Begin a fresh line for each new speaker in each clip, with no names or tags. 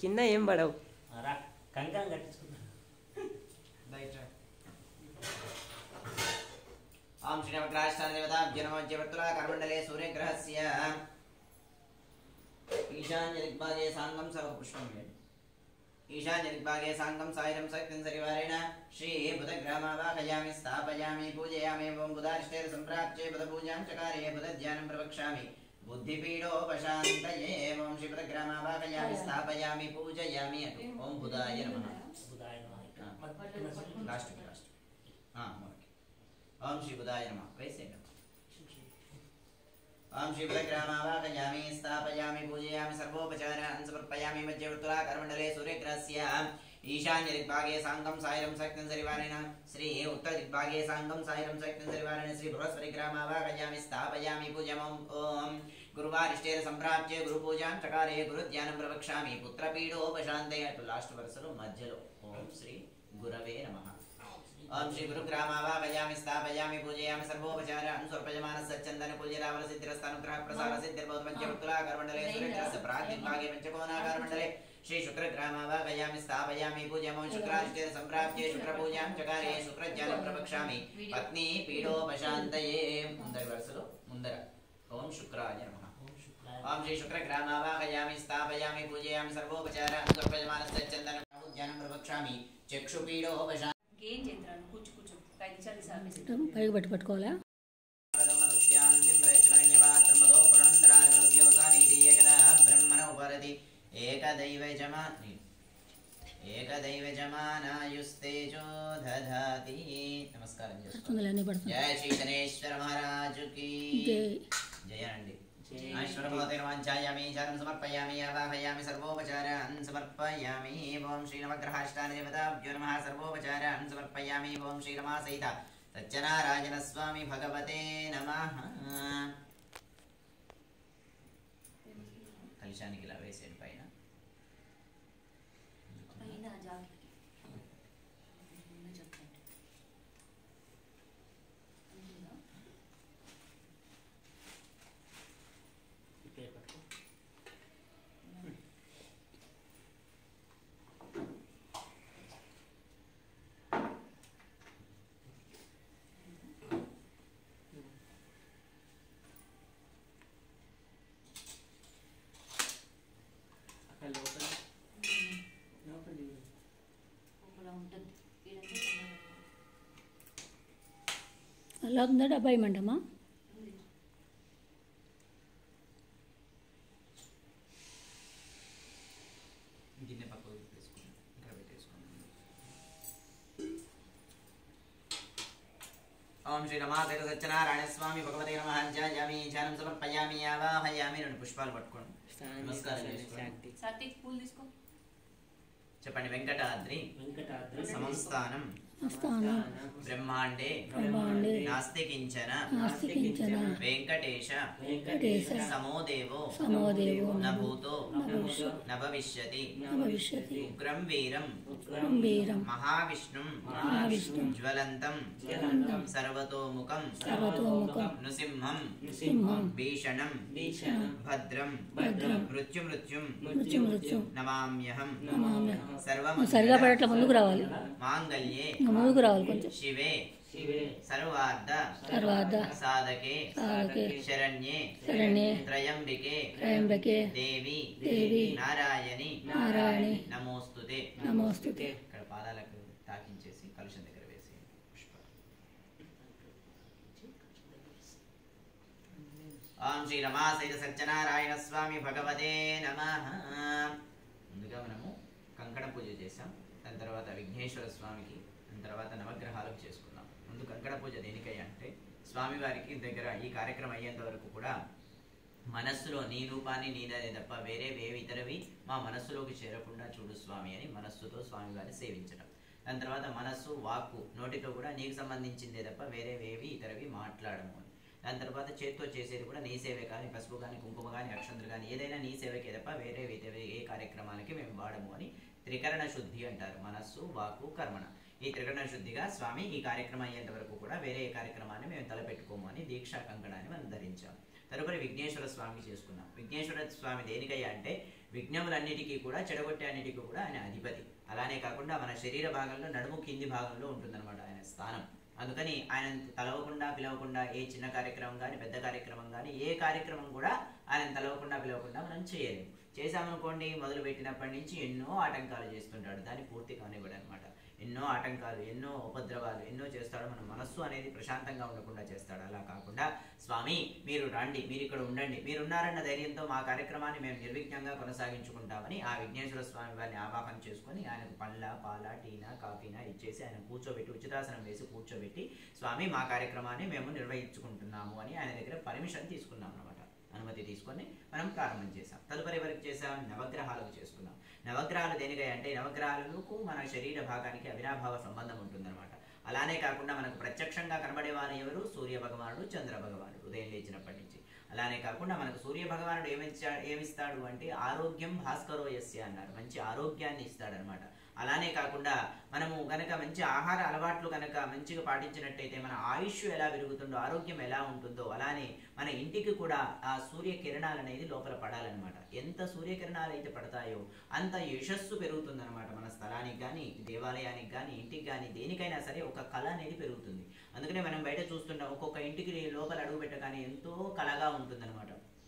కింద ఏం పడవు
రా కంకణం కట్టించుకుంటా
ఓం శ్రీ నవగ్రహాష్టాదేవతాభ్య నమో జవర్తులా కర్మండలే సూర్యగ్రహస్య ఈశాన్య దిగ్భాగే సాంగం సర్వ పుష్పం ఈశాన్య దిగ్భాగే సాంగం సాయుధం శక్తిం సరివారేణ శ్రీ బుధగ్రామావాహయామి స్థాపయామి పూజయామి ఓం బుధారిష్టేర సంప్రాప్తే బుధ పూజాం చకారే బుధ ధ్యానం ప్రవక్ష్యామి బుద్ధిపీడోపశాంతయే ఓం శ్రీ బుధగ్రామావాహయామి స్థాపయామి పూజయామి అటు ఓం బుధాయ నమః
బుధాయ నమః.
ఆ.
మరి
లాస్ట్ లాస్ట్ మనకి ఓం శ్రీ బుధాయ నమ వేసేయండి ఓం శ్రీ బుధగ్రామావాహయామి స్థాపయామి పూజయామి సర్వోపచారాన్ సమర్పయామి మధ్యవర్తులా కర్మండలే సూర్యగ్రహస్య ఈశాన్య దిగ్భాగే సాంగం సాయిరం శక్తిం సరివారేణ శ్రీ ఉత్తర దిగ్భాగే సాంగం సాయిరం శక్తిం సరివారేణ శ్రీ బృహస్పతి గ్రామావాహయామి స్థాపయామి పూజమం ఓం గురువారిష్టేర సంప్రాప్తే గురు పూజాం చకారే గురు ధ్యానం ప్రవక్ష్యామి పుత్రపీడోపశాంతే అటు లాస్ట్ వరుసలో మధ్యలో ఓం శ్రీ గురవే నమః ఓం శ్రీ గురుగ్రామావాహయామి స్థాపయామి పూజయామి సర్వోపచారాన్ స్వర్పయమాన సచ్చందన కుల్యరావల సిద్ధిరస్తానుగ్రహ ప్రసార సిద్ధిర్భవత్ పంచవృత్తులా కర్మండలే సూర్యగ్రహస్య ప్రాగ్దిగ్భాగే పంచకోణాకార మండలే శ్రీ శుక్రగ్రామావాహయామి స్థాపయామి పూజమో శుక్రారిష్టేర సంప్రాప్తే శుక్రపూజాం చకారే శుక్రజ్ఞానం ప్రవక్ష్యామి పత్ని పీడోపశాంతయే ముందరి వరుసలో ముందర ఓం శుక్రాయ నమః
ఓం శుక్లాయ
ఓం శ్రీ శుక్రగ్రామావాహయామి స్థాపయామి పూజయామి సర్వోపచార స్వర్పయమానస్య చందన జ్ఞానం ప్రవక్ష్యామి చక్షుపీడోపశాంతి
ఏం చేద్దాను కూర్చు కూర్చు ఐదు నిమిషాలు సాపేసి
పైకి పట్టు పట్టుకోవాలా
ఏకదైవజమానాయుస్తేజో దధాతి నమస్కారం చేసుకోండి
పడుతుంది అన్నీ పడుతుంది
జయ శ్రీ గణేశ్వర మహారాజుకి
జై
జయ అండి
జై.
ఐశ్వరమోదైర్వాంఛాయామి చారం సమర్పయామి ఆవాహయామి సర్వోపచారాన్ సమర్పయామి ఓం శ్రీ నవగ్రహాష్టాని దేవతాభ్యో నమః సర్వోపచారాన్ సమర్పయామి ఓం శ్రీ రమా సహిత సత్యనారాయణ స్వామి భగవతే నమః కలిశానికి ఇలా వేసేది పైన
పైన జాకెట్కి ముందు చెప్తాను అందులో
ఇక్కడ పట్టుకో అక్కడ లోపల లోపల దిగు.
లోపల ఉంటుంది ఈడంతా చిన్నగా
అలా ఉందా డబ్బా ఇమ్మంటమ్మా
ఉంది.
గిన్నె పక్కకు తీసుకుని ఇక్కడ పెట్టేసుకోండి ఓం శ్రీ రమాదేవ సత్యనారాయణ స్వామి భగవతే నమ ధ్యాయామి ధ్యానం సమర్పయామి ఆవాహయామి రెండు పుష్పాలు పట్టుకోండి
స్నానం
నమస్కారం
చేసి
చేసుకోండి.
శాంతి.
సాత్విక్ పూలు తీసుకో
చెప్పండి వెంకటాద్రి
వెంకటాద్రి
సంస్థానం
స్థానం
బ్రహ్మాండే
బ్రహ్మాండే
నాస్తి కించన
నాస్తి కించన
వెంకటేశ
వెంకటేశ
సమోదేవో
సమోదేవో
న భూతో
నభూతో
న భవిష్యతి
భవిష్యతి
ఉగ్రం వీరం
ఉగ్రం
వీరం
మహావిష్ణుం
మహావిష్ణు
జ్వలంతం
జ్వలంతం
సర్వతోముఖం
సర్వతోముఖం
నృసింహం
సింహం
భీషణం
భీషణం
భద్రం
భద్రం
మృత్యుమృత్యుం
మృత్యు మృత్యు
నమామ్యహం
నమామ్యహం.
సర్వం
నువ్వు సరిగా పడట్ల ముందుకు రావాలి
మాంగళ్యే
ఇంకా ముందుకు రావాలి కొంచెం
శివే
శివే
సర్వార్థ
తర్వాత
సాధకే
సాధకే
శరణ్యే
శరణ్యే
త్రయంబికే
త్రయంబకే
దేవి
దేవి
నారాయణి
నారాయణి
నమోస్తుతే
నమోస్తుతే
ఇక్కడ పాదాలకు తాకించేసి కలుషం దగ్గర వేసి పుష్పాలు ఓం శ్రీ రమాశైల సత్యనారాయణ స్వామి భగవతే నమ ముందుగా మనము కంకణ పూజ చేసాం దాని తర్వాత విఘ్నేశ్వర స్వామికి దాని తర్వాత నవగ్రహాలకు చేసుకున్నాం ముందు కంకణ పూజ దేనికై అంటే స్వామివారికి దగ్గర ఈ కార్యక్రమం అయ్యేంత వరకు కూడా మనస్సులో నీ రూపాన్ని నీదనే తప్ప వేరే వేవి ఇతరవి మా మనస్సులోకి చేరకుండా చూడు స్వామి అని మనస్సుతో స్వామివారిని సేవించడం దాని తర్వాత మనస్సు వాక్కు నోటితో కూడా నీకు సంబంధించిందే తప్ప వేరే వేవి ఇతరవి మాట్లాడము అని దాని తర్వాత చేత్తో చేసేది కూడా నీ సేవే కానీ పసుపు కానీ కుంకుమ కానీ అక్షంతులు కానీ ఏదైనా నీ సేవకే తప్ప వేరే ఇతర ఏ కార్యక్రమాలకి మేము వాడము అని త్రికరణ శుద్ధి అంటారు మనస్సు వాక్కు కర్మణ ఈ త్రికరణ శుద్ధిగా స్వామి ఈ కార్యక్రమం అయ్యేంత వరకు కూడా వేరే ఏ కార్యక్రమాన్ని మేము తలపెట్టుకోము అని దీక్షా కంకణాన్ని మనం ధరించాం తదుపరి విఘ్నేశ్వర స్వామికి చేసుకున్నాం విఘ్నేశ్వర స్వామి దేనికయ్యా అంటే విఘ్నములన్నిటికీ కూడా చెడగొట్టే అన్నిటికీ కూడా ఆయన అధిపతి అలానే కాకుండా మన శరీర భాగంలో నడుము కింది భాగంలో ఉంటుందన్నమాట ఆయన స్థానం అందుకని ఆయన తలవకుండా పిలవకుండా ఏ చిన్న కార్యక్రమం కానీ పెద్ద కార్యక్రమం కానీ ఏ కార్యక్రమం కూడా ఆయన తలవకుండా పిలవకుండా మనం చేయలేము చేసామనుకోండి మొదలు పెట్టినప్పటి నుంచి ఎన్నో ఆటంకాలు చేస్తుంటాడు దాన్ని పూర్తి కానివ్వడు అనమాట ఎన్నో ఆటంకాలు ఎన్నో ఉపద్రవాలు ఎన్నో చేస్తాడు మన మనస్సు అనేది ప్రశాంతంగా ఉండకుండా చేస్తాడు అలా కాకుండా స్వామి మీరు రండి మీరు ఇక్కడ ఉండండి మీరు ఉన్నారన్న ధైర్యంతో మా కార్యక్రమాన్ని మేము నిర్విఘ్నంగా కొనసాగించుకుంటామని ఆ విఘ్నేశ్వర స్వామి వారిని ఆవాహన చేసుకొని ఆయనకు పండ్ల పాల టీనా కాఫీనా ఇచ్చేసి ఆయన కూర్చోబెట్టి ఉచితాసనం వేసి కూర్చోబెట్టి స్వామి మా కార్యక్రమాన్ని మేము నిర్వహించుకుంటున్నాము అని ఆయన దగ్గర పర్మిషన్ తీసుకున్నాం అనమాట అనుమతి తీసుకొని మనం ప్రారంభం చేసాం తదుపరి వరకు చేసాం నవగ్రహాలకు చేసుకున్నాం నవగ్రహాలు దేనికై అంటే నవగ్రహాలకు మన శరీర భాగానికి అవినాభావ సంబంధం ఉంటుందన్నమాట అలానే కాకుండా మనకు ప్రత్యక్షంగా కనబడే వారు ఎవరు సూర్య భగవానుడు చంద్ర భగవానుడు ఉదయం లేచినప్పటి నుంచి అలానే కాకుండా మనకు సూర్య భగవానుడు ఏమిచ్చా ఏమిస్తాడు అంటే ఆరోగ్యం భాస్కరో యస్య అన్నారు మంచి ఆరోగ్యాన్ని ఇస్తాడనమాట అలానే కాకుండా మనము గనక మంచి ఆహార అలవాట్లు గనక మంచిగా పాటించినట్టయితే మన ఆయుష్ ఎలా పెరుగుతుందో ఆరోగ్యం ఎలా ఉంటుందో అలానే మన ఇంటికి కూడా ఆ సూర్య కిరణాలు అనేది లోపల పడాలన్నమాట ఎంత సూర్యకిరణాలు అయితే పడతాయో అంత యశస్సు పెరుగుతుందన్నమాట మన స్థలానికి కానీ దేవాలయానికి కానీ ఇంటికి కానీ దేనికైనా సరే ఒక కళ అనేది పెరుగుతుంది అందుకనే మనం బయట చూస్తుంటాం ఒక్కొక్క ఇంటికి లోపల అడుగు పెట్టగానే ఎంతో కళగా ఉంటుందన్నమాట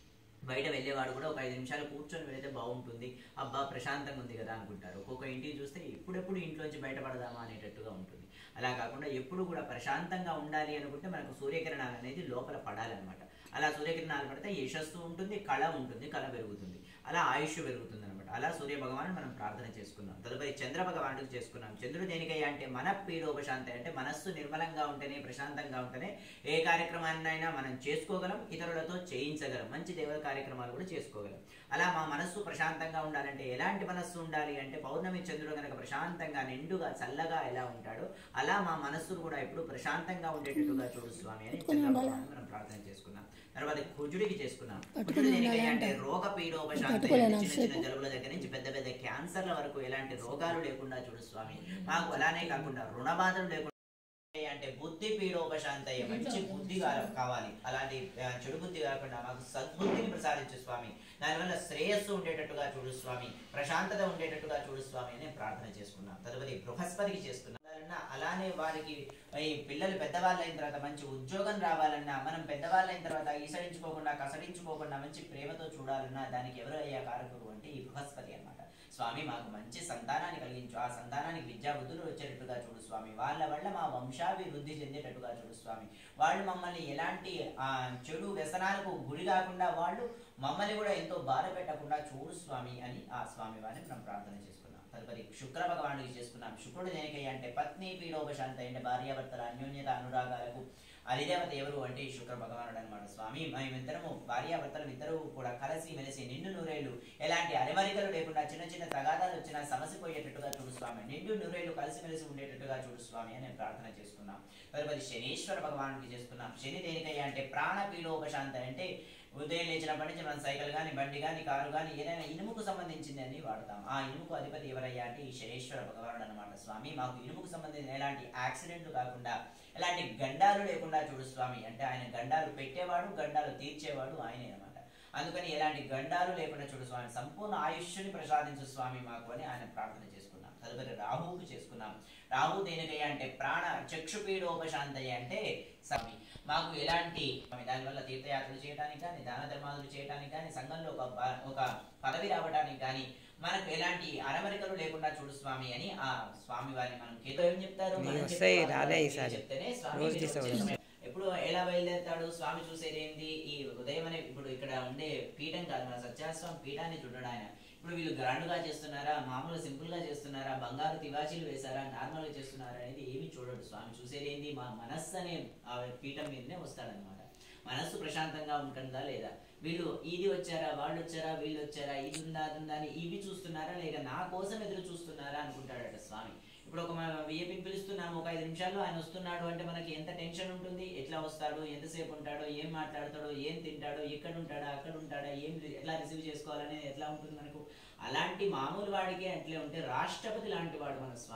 బయట వెళ్ళేవాడు కూడా ఒక ఐదు నిమిషాలు కూర్చొని వెళితే బాగుంటుంది అబ్బా ప్రశాంతంగా ఉంది కదా అనుకుంటారు ఒక్కొక్క ఇంటికి చూస్తే ఎప్పుడెప్పుడు ఇంట్లోంచి బయటపడదామా అనేటట్టుగా ఉంటుంది అలా కాకుండా ఎప్పుడు కూడా ప్రశాంతంగా ఉండాలి అనుకుంటే మనకు సూర్యకిరణాలు అనేది లోపల పడాలన్నమాట అలా సూర్యకిరణాలు పడితే యశస్సు ఉంటుంది కళ ఉంటుంది కళ పెరుగుతుంది అలా ఆయుష్ పెరుగుతుంది అనమాట అలా సూర్య భగవాను మనం ప్రార్థన చేసుకున్నాం తదుపరి చంద్ర భగవానుడికి చేసుకున్నాం చంద్రుడు దేనికయ్యా అంటే మన పీడోపశాంతి అంటే మనస్సు నిర్మలంగా ఉంటేనే ప్రశాంతంగా ఉంటేనే ఏ కార్యక్రమాన్నైనా మనం చేసుకోగలం ఇతరులతో చేయించగలం మంచి దేవ కార్యక్రమాలు కూడా చేసుకోగలం అలా మా మనస్సు ప్రశాంతంగా ఉండాలంటే ఎలాంటి మనస్సు ఉండాలి అంటే పౌర్ణమి చంద్రుడు కనుక ప్రశాంతంగా నిండుగా చల్లగా ఎలా ఉంటాడో అలా మా మనస్సును కూడా ఎప్పుడు ప్రశాంతంగా ఉండేటట్టుగా చూడు స్వామి అని చంద్ర భగవాను మనం ప్రార్థన చేసుకున్నాం తర్వాత కుజుడికి చేసుకున్నాం కుజుడు దేనికై అంటే రోగ పీడోపశాంతి
పట్టుకోలేను
చిన్న చిన్న
అంతసేపు.
జలుబుల దగ్గర నుంచి పెద్ద పెద్ద క్యాన్సర్ల వరకు ఎలాంటి రోగాలు లేకుండా చూడు స్వామి మాకు అలానే కాకుండా రుణ బాధలు లేకుండా అంటే బుద్ధి పీడోపశాంతి అయ్యే మంచి బుద్ధి కా- కావాలి అలాంటి ఆ, చెడు బుద్ధి కాకుండా మాకు సద్బుద్ధిని ప్రసాదించు స్వామి దానివల్ల శ్రేయస్సు ఉండేటట్టుగా చూడు స్వామి ప్రశాంతత ఉండేటట్టుగా చూడు స్వామి అని ప్రార్థన చేసుకున్నాం తదుపరి బృహస్పతికి చేసుకున్నాం ఉండాలన్నా, అలానే వారికి ఈ పిల్లలు పెద్దవాళ్ళు అయిన తర్వాత మంచి ఉద్యోగం రావాలన్నా మనం పెద్దవాళ్ళు అయిన తర్వాత ఈసడించుకోకుండా కసడించుకోకుండా మంచి ప్రేమతో చూడాలన్నా దానికి ఎవరు అయ్యా కారకుడు అంటే ఈ బృహస్పతి అన్నమాట స్వామి మాకు మంచి సంతానాన్ని కలిగించు ఆ సంతానానికి విద్యా బుద్ధులు వచ్చేటట్టుగా చూడు స్వామి వాళ్ళ వల్ల మా వంశాభివృద్ధి చెందేటట్టుగా చూడు స్వామి వాళ్ళు మమ్మల్ని ఎలాంటి ఆ, చెడు వ్యసనాలకు గురి కాకుండా వాళ్ళు మమ్మల్ని కూడా ఎంతో బాధ పెట్టకుండా చూడు స్వామి అని ఆ స్వామి వారిని మనం ప్రార్థన చేసుకున్నాం తదుపరి శుక్ర భగవానుడికి చేసుకున్నాం శుక్రుడు దేనికయ్యా అంటే పత్ని పీడోపశాంతి అంటే భార్యాభర్తల అన్యోన్యత అనురాగాలకు అధిదేవత ఎవరు అంటే ఈ శుక్ర భగవానుడు అనమాట స్వామి మేమిద్దరము భార్యాభర్తలు ఇద్దరు కూడా కలిసి మెలిసి నిండు నూరేళ్లు ఎలాంటి అరిమరికలు లేకుండా చిన్న చిన్న తగాదాలు వచ్చినా సమసిపోయేటట్టుగా చూడు స్వామి నిండు నూరేళ్లు కలిసిమెలిసి ఉండేటట్టుగా చూడు స్వామి అని ప్రార్థన చేసుకున్నాం తదుపరి శనీశ్వర భగవానుడికి చేసుకున్నాం శని దేనికయ్యా అంటే ప్రాణ పీడోపశాంతి అంటే ఉదయం లేచినప్పటి నుంచి మనం సైకిల్ కానీ బండి కానీ కారు కానీ ఏదైనా ఇనుముకు సంబంధించింది అని వాడతాం ఆ ఇనుముకు అధిపతి ఎవరయ్యా అంటే ఈ శనేశ్వర భగవానుడు అనమాట స్వామి మాకు ఇనుముకు సంబంధించిన ఎలాంటి యాక్సిడెంట్లు కాకుండా ఎలాంటి గండాలు లేకుండా చూడు స్వామి అంటే ఆయన గండాలు పెట్టేవాడు గండాలు తీర్చేవాడు ఆయనే అనమాట అందుకని ఎలాంటి గండాలు లేకుండా చూడు స్వామి సంపూర్ణ ఆయుష్ని ప్రసాదించు స్వామి మాకు అని ఆయన ప్రార్థన చేసుకున్నాం తదుపరి రాహువుకు చేసుకున్నాం రాహు దేనికయ్యా అంటే ప్రాణ చక్షుపీడోపశాంతయ్య అంటే స్వామి మాకు ఎలాంటి దానివల్ల తీర్థయాత్రలు చేయడానికి కానీ దాన ధర్మాదులు చేయడానికి కానీ సంఘంలో ఒక బ- ఒక పదవి రావడానికి కానీ మనకు ఎలాంటి అరమరికలు లేకుండా చూడు స్వామి అని ఆ స్వామి వారిని మనం ఏదో ఏం చెప్తారు మనం
నీవు
చెప్తే
వస్తాయి,
వాళ్ళు
రాలే
మనకి
ఈసారి.
చెప్తేనే స్వామి
రోజు
మీరు
తీసేవాడు.
వచ్చేసారు. ఎప్పుడు ఎలా బయలుదేరుతాడు స్వామి చూసేది ఏంది ఈ ఉదయం అనే ఇప్పుడు ఇక్కడ ఉండే పీఠం కాదు మన సత్యాస్వామి పీఠాన్ని చూడడు ఆయన ఇప్పుడు వీళ్ళు గ్రాండ్ గా చేస్తున్నారా మామూలుగా సింపుల్ గా చేస్తున్నారా బంగారు తివాచీలు వేశారా నార్మల్ గా చేస్తున్నారా అనేది ఏమి చూడడు స్వామి చూసేది ఏంది మా మనస్సు అనే ఆ పీఠం మీదనే వస్తాడనమాట మనస్సు ప్రశాంతంగా ఉంటుందా లేదా వీళ్ళు ఇది వచ్చారా వాళ్ళు వచ్చారా వీళ్ళు వచ్చారా ఇది ఉందా అది ఉందా అని ఇవి చూస్తున్నారా లేక నా కోసం ఎదురు చూస్తున్నారా అనుకుంటాడట స్వామి ఇప్పుడు ఒక విఏపిని పిలుస్తున్నాము ఒక ఐదు నిమిషాల్లో ఆయన వస్తున్నాడు అంటే మనకి ఎంత టెన్షన్ ఉంటుంది ఎట్లా వస్తాడు ఎంతసేపు ఉంటాడో ఏం మాట్లాడతాడో ఏం తింటాడో ఎక్కడ ఉంటాడా అక్కడ ఉంటాడా ఏం ఎట్లా రిసీవ్ చేసుకోవాలనేది ఎట్లా ఉంటుంది మనకు అలాంటి మామూలు వాడికి అట్లే ఉంటే రాష్ట్రపతి లాంటి వాడు మన స్వామి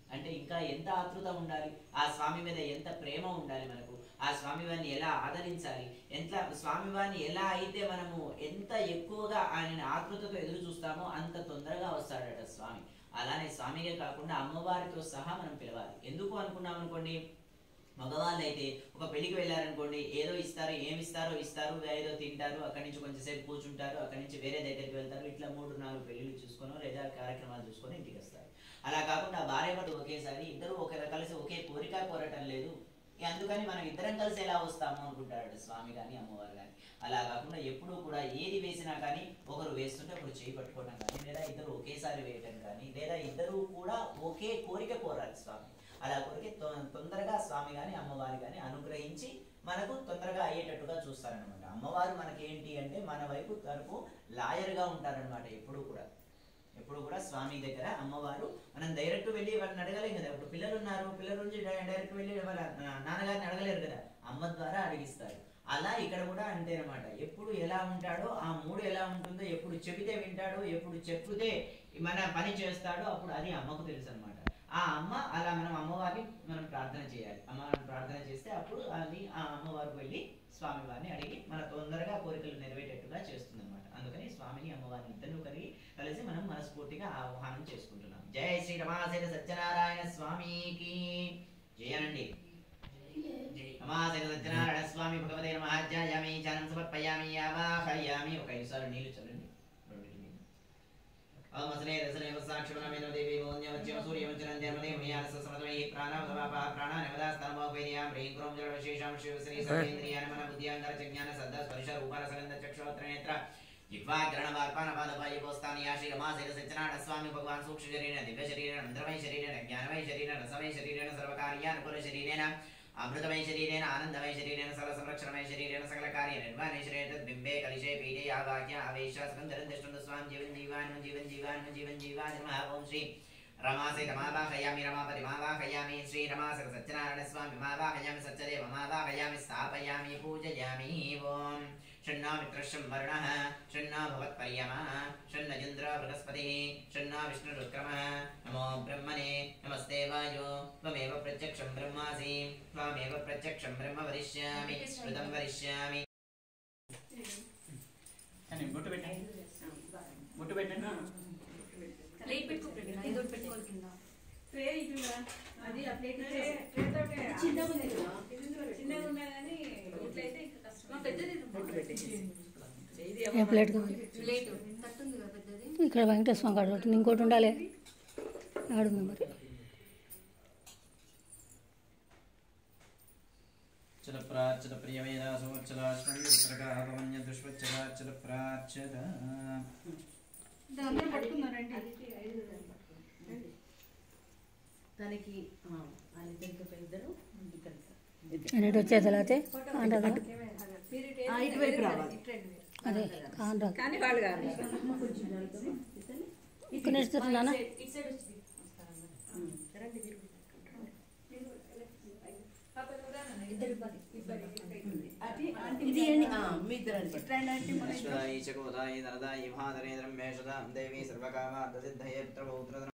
అంటే ఇంకా ఎంత ఆతృత ఉండాలి ఆ స్వామి మీద ఎంత ప్రేమ ఉండాలి మనకు ఆ స్వామి వారిని ఎలా ఆదరించాలి ఎంత స్వామి వారిని ఎలా అయితే మనము ఎంత ఎక్కువగా ఆయన ఆతృతతో ఎదురు చూస్తామో అంత తొందరగా వస్తాడట స్వామి అలానే స్వామిగా కాకుండా అమ్మవారితో సహా మనం పిలవాలి ఎందుకు అనుకున్నాం అనుకోండి మగవాళ్ళు అయితే ఒక పెళ్లికి వెళ్ళారనుకోండి ఏదో ఇస్తారు ఏమి ఇస్తారో ఇస్తారు ఏదో తింటారు అక్కడి నుంచి కొంచెంసేపు కూర్చుంటారు అక్కడి నుంచి వేరే దగ్గరికి వెళ్తారు ఇట్లా మూడు నాలుగు పెళ్లిళ్ళు చూసుకొని లేదా కార్యక్రమాలు చూసుకొని ఇంటికి వస్తారు అలా కాకుండా భార్య భర్త ఒకేసారి ఇద్దరు ఒక కలిసి ఒకే కోరిక కోరటం లేదు ఇక అందుకని మనం ఇద్దరం కలిసి ఎలా వస్తాము అనుకుంటాడు స్వామి కానీ అమ్మవారు కానీ అలా కాకుండా ఎప్పుడూ కూడా ఏది వేసినా కానీ ఒకరు వేస్తుంటే ఒకరు చేయి పట్టుకోవడం కానీ లేదా ఇద్దరు ఒకేసారి వేయటం కానీ లేదా ఇద్దరు కూడా ఒకే కోరిక కోరాలి స్వామి అలా కోరిక తొ- తొందరగా స్వామి కానీ అమ్మవారి కానీ అనుగ్రహించి మనకు తొందరగా అయ్యేటట్టుగా చూస్తారనమాట అమ్మవారు మనకి ఏంటి అంటే మన వైపు తరపు లాయర్గా ఉంటారనమాట ఎప్పుడు కూడా ఎప్పుడు కూడా స్వామి దగ్గర అమ్మవారు మనం డైరెక్ట్ వెళ్ళి వాళ్ళని అడగలేం కదా ఇప్పుడు పిల్లలు ఉన్నారు పిల్లల నుంచి డైరెక్ట్ వెళ్ళి వాళ్ళ నా- నాన్నగారిని అడగలేరు కదా అమ్మ ద్వారా అడిగిస్తారు అలా ఇక్కడ కూడా అంతే అనమాట ఎప్పుడు ఎలా ఉంటాడో ఆ మూడు ఎలా ఉంటుందో ఎప్పుడు చెబితే వింటాడో ఎప్పుడు చెప్తే మన పని చేస్తాడో అప్పుడు అది అమ్మకు తెలుసు అనమాట ఆ అమ్మ అలా మనం అమ్మవారిని మనం ప్రార్థన చేయాలి అమ్మవారిని ప్రార్థన చేస్తే అప్పుడు అది ఆ అమ్మవారికి వెళ్ళి స్వామి వారిని అడిగి మన తొందరగా కోరికలు నెరవేరేట్టుగా చేస్తుంది అనమాట అందుకని స్వామిని అమ్మవారిని ఇద్దరు కలిగి కలిసి మనం మనస్ఫూర్తిగా ఆహ్వానం చేసుకుంటున్నాం జై శ్రీ రమాసేన సత్యనారాయణ స్వామికి జయనండి రమాసేన సత్యనారాయణ స్వామి భగవతే నమః ధ్యాయామి ధ్యానం సమర్పయామి ఆవాహయామి ఒక ఐదు సార్లు నీళ్లు చల్లండి రెండింటి మీద అమసనే రసనే వసాక్షుణమేన దేవి మోన్యవచ్యం సూర్యవంచనం జన్మదే మయానస సమతమై ప్రాణావదవాప ప్రాణానవదాస్తనమోపేదియాం హ్రీం క్రోం జల విశేషాం శివశ్రీ సర్వేంద్రియాన మన బుద్ధ్యాంగర చజ్ఞాన సద్ద స్పర్శ రూపార సగంధ చక్షోత్ర నేత్ర జిహ్వాగ్రహణ వార్పాన పాదపాయపోస్తాని యా శ్రీ రమాసేన సత్యనారాయణ స్వామి భగవాన్ సూక్ష్మ శరీరేణ దివ్య శరీరేణ మంత్రమయ శరీరేణ జ్ఞానమయ శరీరేణ రసమయ శరీరేణ సర్వకార్యానుకూల శరీరేణ అమృతమయ శరీరేణ ఆనందమయ శరీరేణ సర్వ సంరక్షణమయ శరీరేణ సకల కార్య నిర్మాణయ శరీర బింబే కలిశే పీఠే ఆవాక్య ఆవేశ స్కందరం దృష్టం స్వాం జీవన్ జీవాన్ జీవన్ జీవాన్ జీవన్ జీవాన్ నమః ఓం శ్రీ రమాసే రమావాహయామి రమాపతి మావాహయామి శ్రీ రమాసర సత్యనారాయణ స్వామి మావాహయామి సత్యదేవ మావాహయామి స్థాపయామి పూజయామి ఓం షण्णो मित्रशं वर्णः షण्णो भवत्पर्यमः షण्णजिन्द्र बृहस्पतिः షण्णो विष्णुरुक्रमः नमो ब्रह्मणे नमस्ते वायो त्वमेव प्रत्यक्षं ब्रह्मासि त्वामेव प्रत्यक्षं ब्रह्म वदिष्यामि श्रुतं वदिष्यामि
అని బొట్టు పెట్టండి బొట్టు పెట్టండి
ప్లేట్ పెట్టుకోండి ఐదు పెట్టుకోవాలి కింద
అది ఆ ప్లేట్
చిన్నగా ఉంది కదా
చిన్నగా ఉన్నా కానీ ఇట్లయితే ఇంకా
మా
కష్టం
పెద్దది
ఏ ప్లేట్ కావాలి
ప్లేట్ తట్టుంది కదా పెద్దది
ఇక్కడ వెంకటేశ్వర కాడ ఉంటుంది ఇంకోటి ఉండాలి ఆడుంది మరి
చల ప్రార్చత ప్రియమేన సంవత్సర స్మరణ్యపుత్రగా పవన్య దుష్వచ్చల ప్రార్చత
అందరూ పట్టుకున్నారండి
తనకి వాళ్ళిద్దరికి ఒక ఇద్దరు ఇక్కడ
అన్నిటి వచ్చేది అయితే కాండ్రా
ఆ, ఇటువైపు రావాలి
అదే కాండ్రా
కానీ వాళ్ళు కాదు
ఇక్కడ నేర్చుతున్నానా
ఇటు సైడ్ వచ్చింది ఇద్దరు ఇబ్బంది
ఇది ఏంటి? ఆ, మీ ఇద్దరు
ఈశకోదాయి నరదాయి భాదరేంద్రం మేషదాం దేవి సర్వకామార్థసిద్ధయే పుత్రపౌత్ర